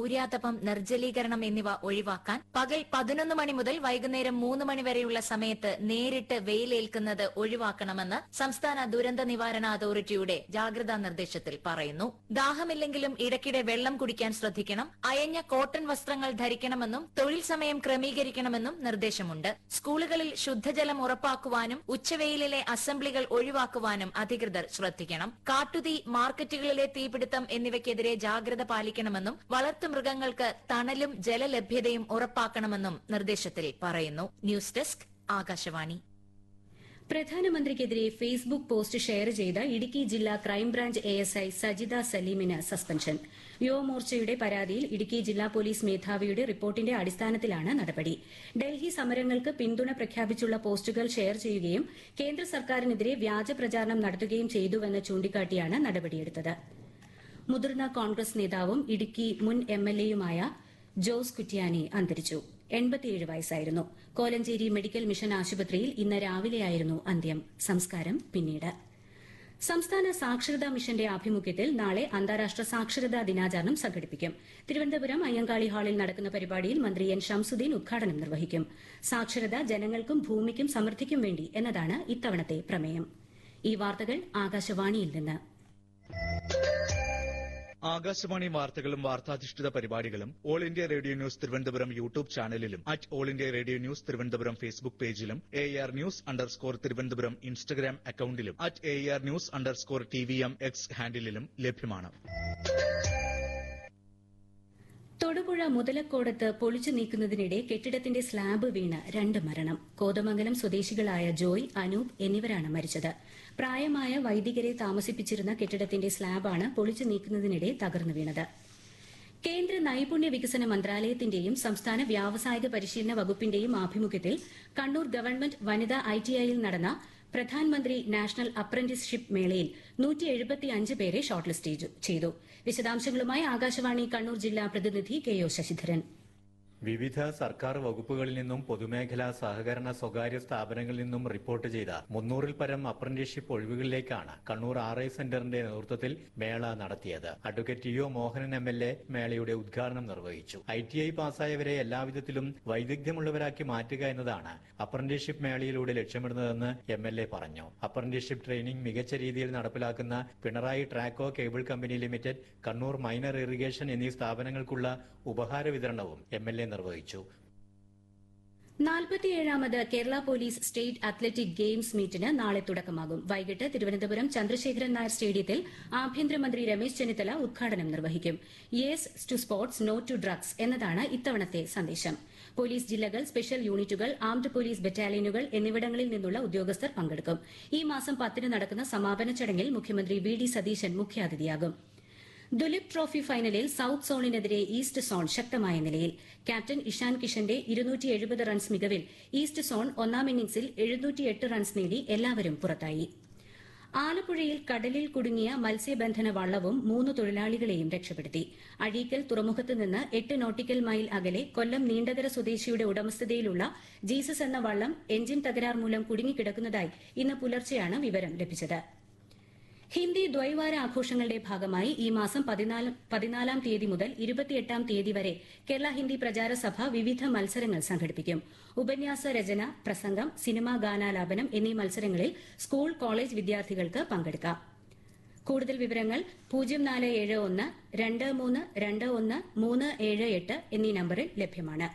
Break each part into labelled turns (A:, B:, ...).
A: സൂര്യാതപം നിർജ്ജലീകരണം എന്നിവ ഒഴിവാക്കാൻ പകൽ പതിനൊന്ന് മണി മുതൽ വൈകുന്നേരം മൂന്ന് മണി വരെയുള്ള സമയത്ത് നേരിട്ട് വെയിലേൽക്കുന്നത് ഒഴിവാക്കണമെന്ന് സംസ്ഥാന ദുരന്ത നിവാരണ അതോറിറ്റിയുടെ ജാഗ്രതാ നിർദ്ദേശത്തിൽ പറയുന്നു ദാഹമില്ലെങ്കിലും ഇടയ്ക്കിടെ വെള്ളം കുടിക്കാൻ ശ്രദ്ധിക്കണം അയഞ്ഞ കോട്ടൺ വസ്ത്രങ്ങൾ ധരിക്കണമെന്നും തൊഴിൽ സമയം ക്രമീകരിക്കണമെന്നും നിർദ്ദേശമുണ്ട് സ്കൂളുകളിൽ ശുദ്ധജലം ഉറപ്പാക്കുവാനും ഉച്ചവെയിലിലെ അസംബ്ലികൾ ഒഴിവാക്കുവാനും അധികൃതർ ശ്രദ്ധിക്കണം കാട്ടുതീ മാർക്കറ്റുകളിലെ തീപിടുത്തം എന്നിവയ്ക്കെതിരെ ജാഗ്രത പാലിക്കണമെന്നും വളർത്തുമൃഗങ്ങൾക്ക് തണലും ജലലഭ്യതയും ഉറപ്പാക്കണമെന്നും നിർദ്ദേശത്തിൽ പറയുന്നു ന്യൂസ് ഡെസ്ക് ആകാശവാണി
B: പ്രധാനമന്ത്രിക്കെതിരെ ഫേസ്ബുക്ക് പോസ്റ്റ് ഷെയർ ചെയ്ത ഇടുക്കി ജില്ലാ ക്രൈംബ്രാഞ്ച് എഎസ്ഐ സജിത സലീമിന് സസ്പെൻഷൻ യുവമോർച്ചയുടെ പരാതിയിൽ ഇടുക്കി ജില്ലാ പോലീസ് മേധാവിയുടെ റിപ്പോർട്ടിന്റെ അടിസ്ഥാനത്തിലാണ് നടപടി ഡൽഹി സമരങ്ങൾക്ക് പിന്തുണ പ്രഖ്യാപിച്ചുള്ള പോസ്റ്റുകൾ ഷെയർ ചെയ്യുകയും കേന്ദ്ര സർക്കാരിനെതിരെ വ്യാജ പ്രചാരണം നടത്തുകയും ചെയ്തുവെന്ന് ചൂണ്ടിക്കാട്ടിയാണ് നടപടിയെടുത്തത് മുതിർന്ന കോൺഗ്രസ് നേതാവും ഇടുക്കി മുൻ എംഎൽഎയുമായ ജോസ് കുറ്റ്യാനി അന്തരിച്ചു എൺപത്തിയേഴ് വയസ്സായിരുന്നു കോലഞ്ചേരി മെഡിക്കൽ മിഷൻ ആശുപത്രിയിൽ ഇന്ന് രാവിലെയായിരുന്നു അന്ത്യം സംസ്കാരം പിന്നീട് സംസ്ഥാന സാക്ഷരതാ മിഷന്റെ ആഭിമുഖ്യത്തിൽ നാളെ അന്താരാഷ്ട്ര സാക്ഷരതാ ദിനാചരണം സംഘടിപ്പിക്കും തിരുവനന്തപുരം അയ്യങ്കാളി ഹാളിൽ നടക്കുന്ന പരിപാടിയിൽ മന്ത്രി എൻ ഷംസുദ്ദീൻ ഉദ്ഘാടനം നിർവഹിക്കും സാക്ഷരത ജനങ്ങൾക്കും ഭൂമിക്കും സമൃദ്ധിക്കും വേണ്ടി എന്നതാണ് ഇത്തവണത്തെ പ്രമേയം ഈ വാർത്തകൾ ആകാശവാണിയിൽ നിന്ന്
C: ആകാശവാണി വാർത്തകളും വാർത്താധിഷ്ഠിത പരിപാടികളും all India radio news Thiruvananthapuram YouTube ചാനലിലും at all India radio news Thiruvananthapuram Facebook പേജിലും A R news underscore Thiruvananthapuram Instagram അക്കൌണ്ടിലും at A R news underscore T V M X ഹാൻഡിലും ലഭ്യമാണ്
B: തൊടുപുഴ മുതലക്കോടത്ത് പൊളിച്ചു നീക്കുന്നതിനിടെ കെട്ടിടത്തിന്റെ സ്ലാബ് വീണ് രണ്ട് മരണം കോതമംഗലം സ്വദേശികളായ ജോയ് അനൂപ് എന്നിവരാണ് മരിച്ചത് പ്രായമായ വൈദികരെ താമസിപ്പിച്ചിരുന്ന കെട്ടിടത്തിന്റെ സ്ലാബാണ് പൊളിച്ചു നീക്കുന്നതിനിടെ തകർന്നു വീണത് കേന്ദ്ര നൈപുണ്യ വികസന മന്ത്രാലയത്തിന്റെയും സംസ്ഥാന വ്യാവസായിക പരിശീലന വകുപ്പിന്റെയും ആഭിമുഖ്യത്തിൽ കണ്ണൂർ ഗവൺമെന്റ് വനിതാ ഐടിഐയിൽ നടന്ന പ്രധാൻമന്ത്രി നാഷണൽ അപ്രന്റീസ്ഷിപ്പ് മേളയിൽ നൂറ്റി പേരെ ഷോർട്ട് ലിസ്റ്റ് ചെയ്തു വിശദാംശങ്ങളുമായി ആകാശവാണി കണ്ണൂർ ജില്ലാ പ്രതിനിധി കെ ഒ ശശിധരൻ
D: വിവിധ സർക്കാർ വകുപ്പുകളിൽ നിന്നും പൊതുമേഖലാ സഹകരണ സ്വകാര്യ സ്ഥാപനങ്ങളിൽ നിന്നും റിപ്പോർട്ട് ചെയ്ത മുന്നൂറിൽ പരം അപ്രന്റീസ്ഷിപ്പ് ഒഴിവുകളിലേക്കാണ് കണ്ണൂർ ആർ ഐ സെന്ററിന്റെ നേതൃത്വത്തിൽ മേള നടത്തിയത് advocate T O Mohanan M L A മേളയുടെ ഉദ്ഘാടനം നിർവഹിച്ചു ഐ ടി ഐ പാസ്സായവരെ എല്ലാവിധത്തിലും വൈദഗ്ധ്യമുള്ളവരാക്കി മാറ്റുക എന്നതാണ് അപ്രന്റീസ്ഷിപ്പ് മേളയിലൂടെ ലക്ഷ്യമിടുന്നതെന്ന് എം എൽ എ പറഞ്ഞു അപ്രന്റീസ്ഷിപ്പ് ട്രെയിനിംഗ് മികച്ച രീതിയിൽ നടപ്പിലാക്കുന്ന Pinarayi Traco cable company limited Kannur minor irrigation എന്നീ സ്ഥാപനങ്ങൾക്കുള്ള ഉപഹാര വിതരണവും എം എൽ എ നിർവഹിച്ചു
B: നാൽപ്പത്തിയേഴാമത് Kerala police state athletic games മീറ്റിന് നാളെ തുടക്കമാകും വൈകിട്ട് തിരുവനന്തപുരം ചന്ദ്രശേഖരൻ നായർ സ്റ്റേഡിയത്തിൽ ആഭ്യന്തരമന്ത്രി രമേശ് ചെന്നിത്തല ഉദ്ഘാടനം നിർവഹിക്കും yes to sports no to drugs എന്നതാണ് ഇത്തവണത്തെ സന്ദേശം പോലീസ് ജില്ലകൾ സ്പെഷ്യൽ യൂണിറ്റുകൾ ആംഡ് പോലീസ് ബറ്റാലിയനുകൾ എന്നിവിടങ്ങളിൽ നിന്നുള്ള ഉദ്യോഗസ്ഥർ പങ്കെടുക്കും ഈ മാസം പത്തിന് നടക്കുന്ന സമാപന ചടങ്ങിൽ മുഖ്യമന്ത്രി വി ഡി സതീശൻ മുഖ്യാതിഥിയാകും ദുലിപ് ട്രോഫി ഫൈനലിൽ സൌത്ത് സോണിനെതിരെ ഈസ്റ്റ് സോൺ ശക്തമായ നിലയിൽ ക്യാപ്റ്റൻ ഇഷാൻ കിഷന്റെ ഇരുന്നൂറ്റി എഴുപത് റൺസ് മികവിൽ ഈസ്റ്റ് സോൺ ഒന്നാം ഇന്നിംഗ്സിൽ എഴുന്നൂറ്റിയെട്ട് റൺസ് നേടി എല്ലാവരും പുറത്തായി ആലപ്പുഴയിൽ കടലിൽ കുടുങ്ങിയ മത്സ്യബന്ധന വള്ളവും മൂന്ന് തൊഴിലാളികളെയും രക്ഷപ്പെടുത്തി അഴീക്കൽ തുറമുഖത്ത് നിന്ന് എട്ട് നോട്ടിക്കൽ മൈൽ അകലെ കൊല്ലം നീണ്ടകര സ്വദേശിയുടെ ഉടമസ്ഥതയിലുള്ള ജീസസ് എന്ന വള്ളം എഞ്ചിൻ തകരാർ മൂലം കുടുങ്ങിക്കിടക്കുന്നതായി ഇന്ന് പുലർച്ചെയാണ് വിവരം ലഭിച്ചത് ഹിന്ദി ദ്വൈവാര ആഘോഷങ്ങളുടെ ഭാഗമായി ഈ മാസം പതിനാലാം തീയതി മുതൽ ഇരുപത്തിയെട്ടാം തീയതി വരെ കേരള ഹിന്ദി പ്രചാര സഭ വിവിധ മത്സരങ്ങൾ സംഘടിപ്പിക്കും ഉപന്യാസ രചന പ്രസംഗം സിനിമാ ഗാനാലാപനം എന്നീ മത്സരങ്ങളിൽ സ്കൂൾ കോളേജ് വിദ്യാർത്ഥികൾക്ക് പങ്കെടുക്കാം കൂടുതൽ വിവരങ്ങൾ പൂജ്യം നാല് ഏഴ് ഒന്ന് രണ്ട് മൂന്ന് രണ്ട് ഒന്ന് മൂന്ന് ഏഴ് എട്ട് എന്നീ നമ്പറിൽ ലഭ്യമാണ്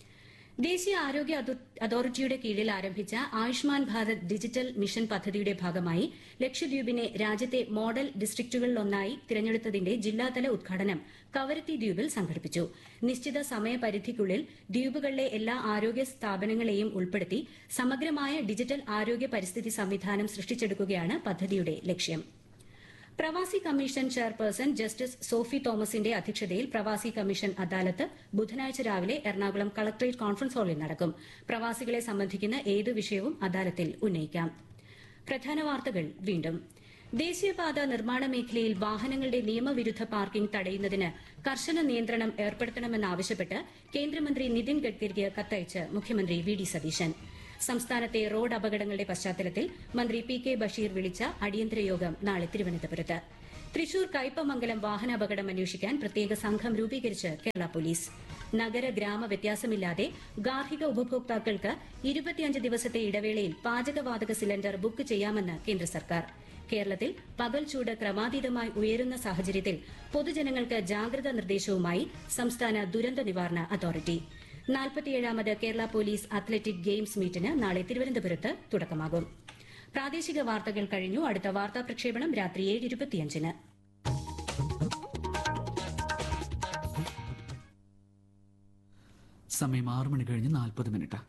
B: ദേശീയ ആരോഗ്യ അതോറിറ്റിയുടെ കീഴിൽ ആരംഭിച്ച ആയുഷ്മാൻ ഭാരത് ഡിജിറ്റൽ മിഷൻ പദ്ധതിയുടെ ഭാഗമായി ലക്ഷദ്വീപിനെ രാജ്യത്തെ മോഡൽ ഡിസ്ട്രിക്റ്റുകളിലൊന്നായി തിരഞ്ഞെടുത്തതിന്റെ ജില്ലാതല ഉദ്ഘാടനം കവരത്തി ദ്വീപിൽ സംഘടിപ്പിച്ചു നിശ്ചിത സമയപരിധിക്കുള്ളിൽ ദ്വീപുകളിലെ എല്ലാ ആരോഗ്യ സ്ഥാപനങ്ങളെയും ഉൾപ്പെടുത്തി സമഗ്രമായ ഡിജിറ്റൽ ആരോഗ്യ പരിസ്ഥിതി സംവിധാനം സൃഷ്ടിച്ചെടുക്കുകയാണ് പദ്ധതിയുടെ ലക്ഷ്യം പ്രവാസി കമ്മീഷൻ ചെയർപേഴ്സൺ ജസ്റ്റിസ് സോഫി തോമസിന്റെ അധ്യക്ഷതയിൽ പ്രവാസി കമ്മീഷൻ അദാലത്ത് ബുധനാഴ്ച രാവിലെ എറണാകുളം കളക്ടറേറ്റ് കോൺഫറൻസ് ഹാളിൽ നടക്കും പ്രവാസികളെ സംബന്ധിക്കുന്ന ഏതു വിഷയവും അദാലത്തിൽ ഉന്നയിക്കാം പ്രധാന വാർത്തകൾ വീണ്ടും ദേശീയപാത നിർമ്മാണ മേഖലയിൽ വാഹനങ്ങളുടെ നിയമവിരുദ്ധ പാർക്കിംഗ് തടയുന്നതിന് കർശന നിയന്ത്രണം ഏർപ്പെടുത്തണമെന്നാവശ്യപ്പെട്ട് കേന്ദ്രമന്ത്രി നിതിൻ ഗഡ്കരിക്ക് കത്തയച്ച് മുഖ്യമന്ത്രി വി ഡി സതീശൻ സംസ്ഥാനത്തെ റോഡ് അപകടങ്ങളുടെ പശ്ചാത്തലത്തിൽ മന്ത്രി പി കെ ബഷീർ വിളിച്ച അടിയന്തര യോഗം നാളെ തിരുവനന്തപുരത്ത് തൃശൂർ കയ്പമംഗലം വാഹനാപകടം അന്വേഷിക്കാൻ പ്രത്യേക സംഘം രൂപീകരിച്ച് കേരള പോലീസ് നഗര ഗ്രാമ വ്യത്യാസമില്ലാതെ ഗാർഹിക ഉപഭോക്താക്കൾക്ക് ഇരുപത്തിയഞ്ച് ദിവസത്തെ ഇടവേളയിൽ പാചകവാതക സിലിണ്ടർ ബുക്ക് ചെയ്യാമെന്ന് കേന്ദ്ര സർക്കാർ കേരളത്തിൽ പകൽ ചൂട് ക്രമാതീതമായി ഉയരുന്ന സാഹചര്യത്തിൽ പൊതുജനങ്ങൾക്ക് ജാഗ്രതാ നിർദ്ദേശവുമായി സംസ്ഥാന ദുരന്ത നിവാരണ അതോറിറ്റി നാൽപ്പത്തിയേഴാമത് കേരള പോലീസ് അത്ലറ്റിക് ഗെയിംസ് മീറ്റിന് നാളെ തിരുവനന്തപുരത്ത് തുടക്കമാകും പ്രാദേശിക വാർത്തകൾ കഴിഞ്ഞു അടുത്ത വാർത്താ പ്രക്ഷേപണം രാത്രി ഏഴ് ഇരുപത്തിയഞ്ചിന്
E: സമയം ആറു മണി കഴിഞ്ഞ് നാൽപ്പത് മിനിറ്റ്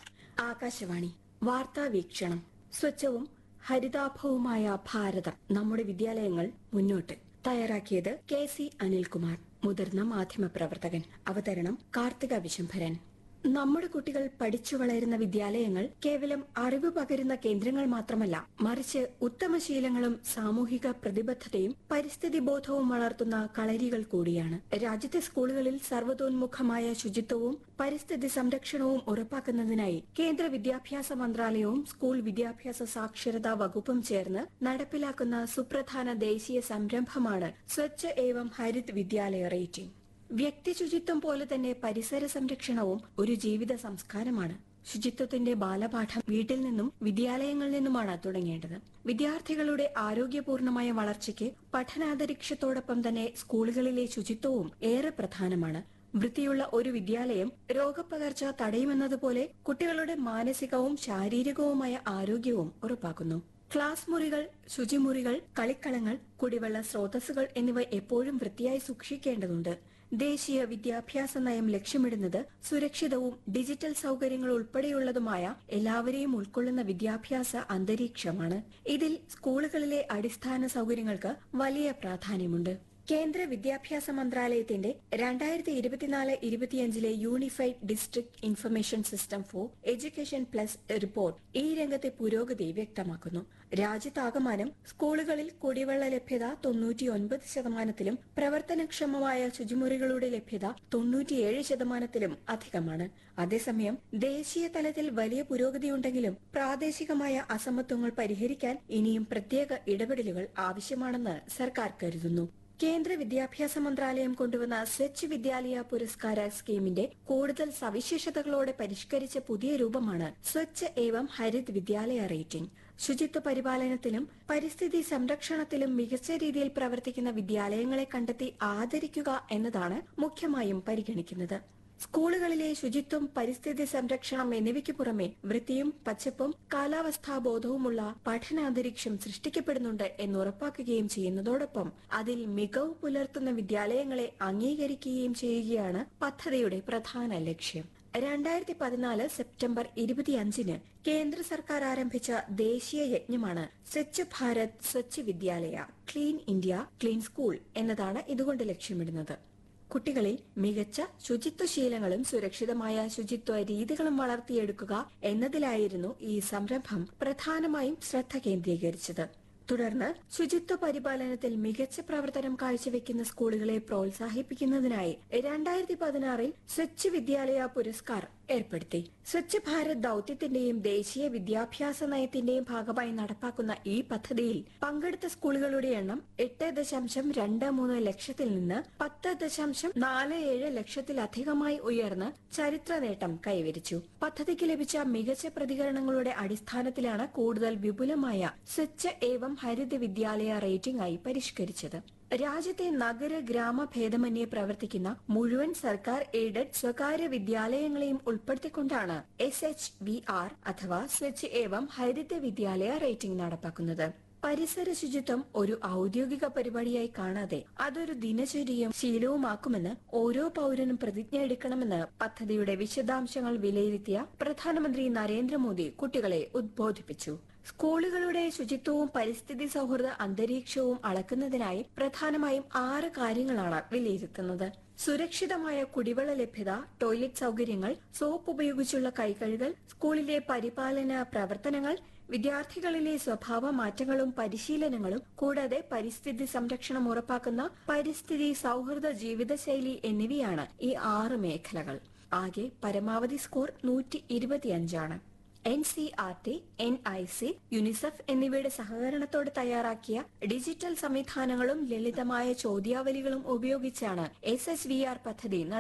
F: ആകാശവാണി വാർത്താ വീക്ഷണം സ്വച്ഛവും ഹരിതാഭവുമായ ഭാരതം നമ്മുടെ വിദ്യാലയങ്ങൾ മുന്നോട്ട് തയ്യാറാക്കിയത് കെ സി അനിൽകുമാർ മുതിർന്ന മാധ്യമപ്രവർത്തകൻ അവതരണം കാർത്തിക വിശംഭരൻ നമ്മുടെ കുട്ടികൾ പഠിച്ചു വളരുന്ന വിദ്യാലയങ്ങൾ കേവലം അറിവ് പകരുന്ന കേന്ദ്രങ്ങൾ മാത്രമല്ല മറിച്ച് ഉത്തമ ശീലങ്ങളും സാമൂഹിക പ്രതിബദ്ധതയും പരിസ്ഥിതി ബോധവും വളർത്തുന്ന കളരികൾ കൂടിയാണ് രാജ്യത്തെ സ്കൂളുകളിൽ സർവ്വതോന്മുഖമായ ശുചിത്വവും പരിസ്ഥിതി സംരക്ഷണവും ഉറപ്പാക്കുന്നതിനായി കേന്ദ്ര വിദ്യാഭ്യാസ മന്ത്രാലയവും സ്കൂൾ വിദ്യാഭ്യാസ സാക്ഷരതാ വകുപ്പും ചേർന്ന് നടപ്പിലാക്കുന്ന സുപ്രധാന ദേശീയ സംരംഭമാണ് സ്വച്ഛ ഏവം ഹരിത് വിദ്യാലയ റേറ്റിംഗ് വ്യക്തി ശുചിത്വം പോലെ തന്നെ പരിസര സംരക്ഷണവും ഒരു ജീവിത സംസ്കാരമാണ് ശുചിത്വത്തിന്റെ ബാലപാഠം വീട്ടിൽ നിന്നും വിദ്യാലയങ്ങളിൽ നിന്നുമാണ് തുടങ്ങേണ്ടത് വിദ്യാർത്ഥികളുടെ ആരോഗ്യപൂർണമായ വളർച്ചയ്ക്ക് പഠനാന്തരീക്ഷത്തോടൊപ്പം തന്നെ സ്കൂളുകളിലെ ശുചിത്വവും ഏറെ പ്രധാനമാണ് വൃത്തിയുള്ള ഒരു വിദ്യാലയം രോഗപകർച്ച തടയുമെന്നതുപോലെ കുട്ടികളുടെ മാനസികവും ശാരീരികവുമായ ആരോഗ്യവും ഉറപ്പാക്കുന്നു ക്ലാസ് മുറികൾ ശുചിമുറികൾ കളിക്കളങ്ങൾ കുടിവെള്ള സ്രോതസ്സുകൾ എന്നിവ എപ്പോഴും വൃത്തിയായി സൂക്ഷിക്കേണ്ടതുണ്ട് ദേശീയ വിദ്യാഭ്യാസ നയം ലക്ഷ്യമിടുന്നത് സുരക്ഷിതവും ഡിജിറ്റൽ സൗകര്യങ്ങൾ ഉൾപ്പെടെയുള്ളതുമായ എല്ലാവരെയും ഉൾക്കൊള്ളുന്ന വിദ്യാഭ്യാസ അന്തരീക്ഷമാണ് ഇതിൽ സ്കൂളുകളിലെ അടിസ്ഥാന സൗകര്യങ്ങൾക്ക് വലിയ പ്രാധാന്യമുണ്ട് കേന്ദ്ര വിദ്യാഭ്യാസ മന്ത്രാലയത്തിന്റെ രണ്ടായിരത്തി ഇരുപത്തിനാല് ഇരുപത്തിയഞ്ചിലെ unified district information system for education plus report ഈ രംഗത്തെ പുരോഗതി വ്യക്തമാക്കുന്നു രാജ്യത്താകമാനം സ്കൂളുകളിൽ കുടിവെള്ള ലഭ്യത തൊണ്ണൂറ്റിയൊൻപത് ശതമാനത്തിലും പ്രവർത്തനക്ഷമമായ ശുചിമുറികളുടെ ലഭ്യത തൊണ്ണൂറ്റിയേഴ് ശതമാനത്തിലും അധികമാണ് അതേസമയം ദേശീയ തലത്തിൽ വലിയ പുരോഗതിയുണ്ടെങ്കിലും പ്രാദേശികമായ അസമത്വങ്ങൾ പരിഹരിക്കാൻ ഇനിയും പ്രത്യേക ഇടപെടലുകൾ ആവശ്യമാണെന്ന് സർക്കാർ കരുതുന്നു കേന്ദ്ര വിദ്യാഭ്യാസ മന്ത്രാലയം കൊണ്ടുവന്ന സ്വച്ഛ് വിദ്യാലയ പുരസ്കാര സ്കീമിന്റെ കൂടുതൽ സവിശേഷതകളോടെ പരിഷ്കരിച്ച പുതിയ രൂപമാണ് സ്വച്ഛ് ഏവം ഹരിത് വിദ്യാലയ റേറ്റിംഗ് ശുചിത്വ പരിപാലനത്തിലും പരിസ്ഥിതി സംരക്ഷണത്തിലും മികച്ച രീതിയിൽ പ്രവർത്തിക്കുന്ന വിദ്യാലയങ്ങളെ കണ്ടെത്തി ആദരിക്കുക എന്നതാണ് മുഖ്യമായും പരിഗണിക്കുന്നത് സ്കൂളുകളിലെ ശുചിത്വം പരിസ്ഥിതി സംരക്ഷണം എന്നിവയ്ക്ക് പുറമെ വൃത്തിയും പച്ചപ്പും കാലാവസ്ഥാ ബോധവുമുള്ള പഠനാന്തരീക്ഷം സൃഷ്ടിക്കപ്പെടുന്നുണ്ട് എന്ന് ഉറപ്പാക്കുകയും ചെയ്യുന്നതോടൊപ്പം അതിൽ മികവ് പുലർത്തുന്ന വിദ്യാലയങ്ങളെ അംഗീകരിക്കുകയും ചെയ്യുകയാണ് പദ്ധതിയുടെ പ്രധാന ലക്ഷ്യം രണ്ടായിരത്തി പതിനാല് സെപ്റ്റംബർ ഇരുപത്തിയഞ്ചിന് കേന്ദ്ര സർക്കാർ ആരംഭിച്ച ദേശീയ യജ്ഞമാണ് സ്വച്ഛ് ഭാരത് സ്വച്ഛ് വിദ്യാലയ ക്ലീൻ ഇന്ത്യ ക്ലീൻ സ്കൂൾ എന്നതാണ് ഇതുകൊണ്ട് ലക്ഷ്യമിടുന്നത് കുട്ടികളിൽ മികച്ച ശുചിത്വ ശീലങ്ങളും സുരക്ഷിതമായ ശുചിത്വ രീതികളും വളർത്തിയെടുക്കുക എന്നതിലായിരുന്നു ഈ സംരംഭം പ്രധാനമായും ശ്രദ്ധ കേന്ദ്രീകരിച്ചത് തുടർന്ന് ശുചിത്വ പരിപാലനത്തിൽ മികച്ച പ്രവർത്തനം കാഴ്ചവെക്കുന്ന സ്കൂളുകളെ പ്രോത്സാഹിപ്പിക്കുന്നതിനായി രണ്ടായിരത്തി പതിനാറിൽ സ്വച്ഛ് വിദ്യാലയ പുരസ്കാർ ഏർപ്പെടുത്തി സ്വച്ഛ് ഭാരത് ദൌത്യത്തിന്റെയും ദേശീയ വിദ്യാഭ്യാസ നയത്തിന്റെയും ഭാഗമായി നടപ്പാക്കുന്ന ഈ പദ്ധതിയിൽ പങ്കെടുത്ത സ്കൂളുകളുടെ എണ്ണം എട്ട് ദശാംശം രണ്ട് മൂന്ന് ലക്ഷത്തിൽ നിന്ന് പത്ത് ദശാംശം നാല് ഏഴ് ലക്ഷത്തിലധികമായി ഉയർന്ന് ചരിത്ര നേട്ടം കൈവരിച്ചു പദ്ധതിക്ക് ലഭിച്ച മികച്ച പ്രതികരണങ്ങളുടെ അടിസ്ഥാനത്തിലാണ് കൂടുതൽ വിപുലമായ സ്വച്ഛ് ഏവം ഹരിത വിദ്യാലയ റേറ്റിംഗ് ആയി പരിഷ്കരിച്ചത് രാജ്യത്തെ നഗര ഗ്രാമ ഭേദമന്യേ പ്രവർത്തിക്കുന്ന മുഴുവൻ സർക്കാർ എയ്ഡഡ് സ്വകാര്യ വിദ്യാലയങ്ങളെയും ഉൾപ്പെടുത്തിക്കൊണ്ടാണ് എസ് എച്ച് വി ആർ അഥവാ സ്വച്ഛ് ഏവം ഹരിത വിദ്യാലയ റേറ്റിംഗ് നടപ്പാക്കുന്നത് പരിസര ശുചിത്വം ഒരു ഔദ്യോഗിക പരിപാടിയായി കാണാതെ അതൊരു ദിനചര്യയും ശീലവുമാക്കുമെന്ന് ഓരോ പൗരനും പ്രതിജ്ഞ എടുക്കണമെന്ന് പദ്ധതിയുടെ വിശദാംശങ്ങൾ വിലയിരുത്തിയ പ്രധാനമന്ത്രി നരേന്ദ്രമോദി കുട്ടികളെ ഉദ്ബോധിപ്പിച്ചു സ്കൂളുകളുടെ ശുചിത്വവും പരിസ്ഥിതി സൗഹൃദ അന്തരീക്ഷവും അളക്കുന്നതിനായി പ്രധാനമായും ആറ് കാര്യങ്ങളാണ് വിലയിരുത്തുന്നത് സുരക്ഷിതമായ കുടിവെള്ള ലഭ്യത ടോയ്ലറ്റ് സൗകര്യങ്ങൾ സോപ്പ് ഉപയോഗിച്ചുള്ള കൈകഴുകൽ സ്കൂളിലെ പരിപാലന പ്രവർത്തനങ്ങൾ വിദ്യാർത്ഥികളിലെ സ്വഭാവ മാറ്റങ്ങളും പരിശീലനങ്ങളും കൂടാതെ പരിസ്ഥിതി സംരക്ഷണം ഉറപ്പാക്കുന്ന പരിസ്ഥിതി സൗഹൃദ ജീവിതശൈലി എന്നിവയാണ് ഈ ആറ് മേഖലകൾ ആകെ പരമാവധി സ്കോർ നൂറ്റി ഇരുപത്തിയഞ്ചാണ് N C R T N I C UNICEF എന്നിവയുടെ സഹകരണത്തോടെ തയ്യാറാക്കിയ ഡിജിറ്റൽ സംവിധാനങ്ങളും ലളിതമായ ചോദ്യാവലികളും ഉപയോഗിച്ചാണ് എസ് എസ് വി ആർ പദ്ധതി